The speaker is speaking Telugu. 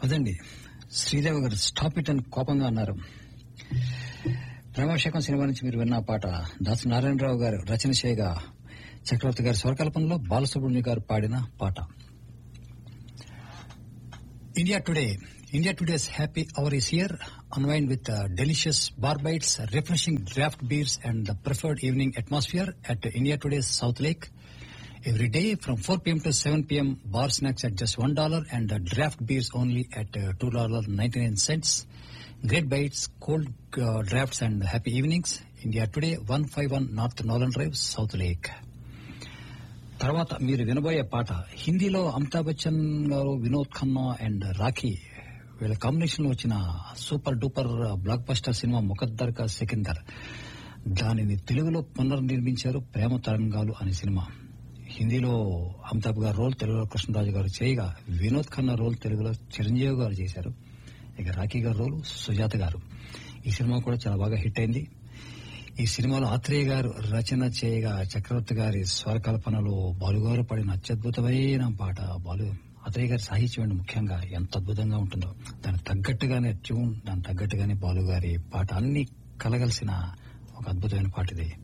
అదండి శ్రీదేవి గారు స్టాప్ ఇట్ అని కోపంగా అన్నారు ప్రేమాభిషేకం సినిమా నుంచి మీరు విన్న పాట దాసు నారాయణరావు గారు రచన చేయగా చక్రవర్తి గారి స్వరకల్పనలో బాలసుబ్రహ్మణ్య గారు పాడిన పాట India today India today's happy hour is here unwind with uh, delicious bar bites, refreshing draft beers, and the preferred evening atmosphere at India Today's South Lake. Every day from 4 p.m. to 7 p.m., bar snacks at just $1 and uh, draft beers only at uh, $2.99. Great bites, cold uh, drafts, and happy evenings. India Today, 151 North Nolan Drive, South Lake. తర్వాత మీరు వినబోయే పాట హిందీలో అమితాబ్ బచ్చన్ గారు వినోద్ ఖన్నా అండ్ రాఖీ వీళ్ళ కాంబినేషన్ లో వచ్చిన super duper blockbuster cinema Muqaddar Ka Sikandar దానిని తెలుగులో పునర్నిర్మించారు ప్రేమ తరంగాలు అనే సినిమా హిందీలో అమితాబ్ గారు రోల్ తెలుగులో కృష్ణరాజు గారు చేయగా వినోద్ ఖన్నా రోల్ తెలుగులో చిరంజీవి గారు చేశారు ఇక రాఖీ గారు రోల్ సుజాత గారు ఈ సినిమా కూడా చాలా బాగా హిట్ అయింది ఈ సినిమాలో ఆత్రేయ గారు రచన చేయగా చక్రవర్తి గారి స్వరకల్పనలో బాలుగారు పడిన అత్యద్భుతమైన పాట బాలు ఆత్రేయ గారి సాహిత్యం అండి ముఖ్యంగా ఎంత అద్భుతంగా ఉంటుందో దానికి తగ్గట్టుగానే ట్యూన్ దానికి తగ్గట్టుగానే బాలు గారి పాట అన్ని కలగలిసిన ఒక అద్భుతమైన పాట ఇది